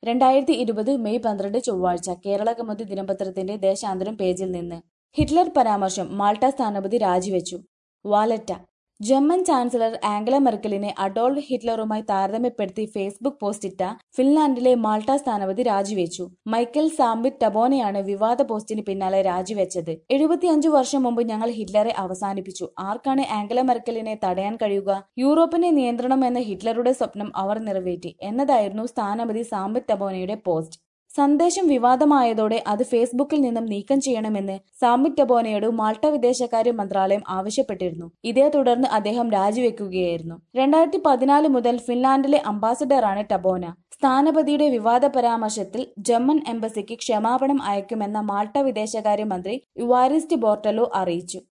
രണ്ടായിരത്തി ഇരുപത് മെയ് പന്ത്രണ്ട് ചൊവ്വാഴ്ച കേരള കൗമുദി ദിനപത്രത്തിന്റെ ദേശാന്തരം പേജിൽ നിന്ന് ഹിറ്റ്ലർ പരാമർശം മാൾട്ട സ്ഥാനപതി രാജിവെച്ചു വാലറ്റ ജർമ്മൻ ചാൻസലർ ആംഗല മെർക്കലിനെ അഡോൾഫ് ഹിറ്റ്ലറുമായി താരതമ്യപ്പെടുത്തി ഫേസ്ബുക്ക് പോസ്റ്റിട്ട ഫിൻലാൻഡിലെ മാൾട്ട സ്ഥാനപതി രാജിവെച്ചു മൈക്കൽ സാംബിറ്റ് ടബോനെയാണ് വിവാദ പോസ്റ്റിന് പിന്നാലെ രാജിവെച്ചത് എഴുപത്തിയഞ്ചു വർഷം മുമ്പ് ഞങ്ങൾ ഹിറ്റ്ലറെ അവസാനിപ്പിച്ചു ആർക്കാണ് ആംഗല മെർക്കലിനെ തടയാൻ കഴിയുക യൂറോപ്പിന്റെ നിയന്ത്രണം എന്ന ഹിറ്റ്ലറുടെ സ്വപ്നം അവർ നിറവേറ്റി എന്നതായിരുന്നു സ്ഥാനപതി സാംബിറ്റ് ടബോനയുടെ പോസ്റ്റ് സന്ദേശം വിവാദമായതോടെ അത് ഫേസ്ബുക്കിൽ നിന്നും നീക്കം ചെയ്യണമെന്ന് സാമിറ്റ് ടബോനയോട് മാൾട്ട വിദേശകാര്യ മന്ത്രാലയം ആവശ്യപ്പെട്ടിരുന്നു ഇതേ തുടർന്ന് അദ്ദേഹം രാജിവെക്കുകയായിരുന്നു രണ്ടായിരത്തി പതിനാല് മുതൽ ഫിൻലാൻഡിലെ അംബാസഡറാണ് ടബോന സ്ഥാനപതിയുടെ വിവാദ പരാമർശത്തിൽ ജർമ്മൻ എംബസിക്ക് ക്ഷമാപണം അയക്കുമെന്ന മാൾട്ട വിദേശകാര്യ മന്ത്രി യുവാരിസ്റ്റ് ബോർട്ടലോ അറിയിച്ചു